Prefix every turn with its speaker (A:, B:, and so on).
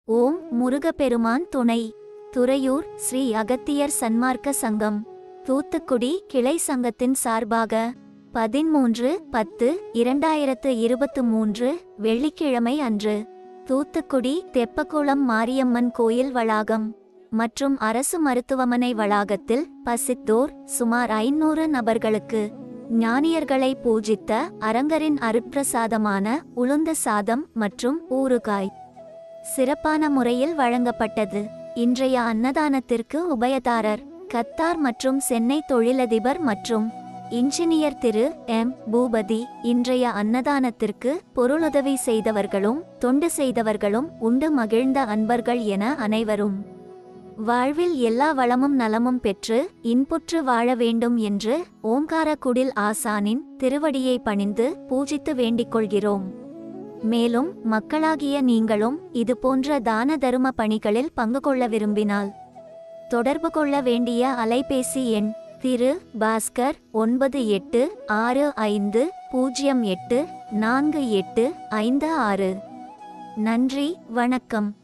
A: ஓம் முருகப்பெருமான் துணை துறையூர் ஸ்ரீ அகத்தியர் சன்மார்க்க சங்கம் தூத்துக்குடி கிளை சங்கத்தின் சார்பாக பதிமூன்று பத்து இரண்டாயிரத்து இருபத்து மூன்று வெள்ளிக்கிழமை அன்று தூத்துக்குடி தெப்பக்குளம் மாரியம்மன் கோயில் வளாகம் மற்றும் அரசு மருத்துவமனை வளாகத்தில் பசித்தோர் சுமார் ஐநூறு நபர்களுக்கு ஞானியர்களை பூஜித்த அரங்கரின் அருட்பிரசாதமான உளுந்த சாதம் மற்றும் ஊறுகாய் சிறப்பான முறையில் வழங்கப்பட்டது இன்றைய அன்னதானத்திற்கு உபயதாரர் கத்தார் மற்றும் சென்னை தொழிலதிபர் மற்றும் இன்ஜினியர் திரு எம் பூபதி இன்றைய அன்னதானத்திற்கு பொருளுதவி செய்தவர்களும் தொண்டு செய்தவர்களும் உண்டு மகிழ்ந்த அன்பர்கள் என அனைவரும் வாழ்வில் எல்லா வளமும் நலமும் பெற்று இன்புற்று வாழ வேண்டும் என்று ஓங்காரக்குடில் ஆசானின் திருவடியை பணிந்து பூஜித்து வேண்டிக் கொள்கிறோம் மேலும் மக்களாகிய நீங்களும் இதுபோன்ற தான தரும பணிகளில் பங்கு கொள்ள விரும்பினால் தொடர்பு கொள்ள வேண்டிய அலைபேசி எண் திரு பாஸ்கர் ஒன்பது எட்டு ஆறு ஐந்து பூஜ்ஜியம் எட்டு நான்கு எட்டு ஐந்து ஆறு நன்றி வணக்கம்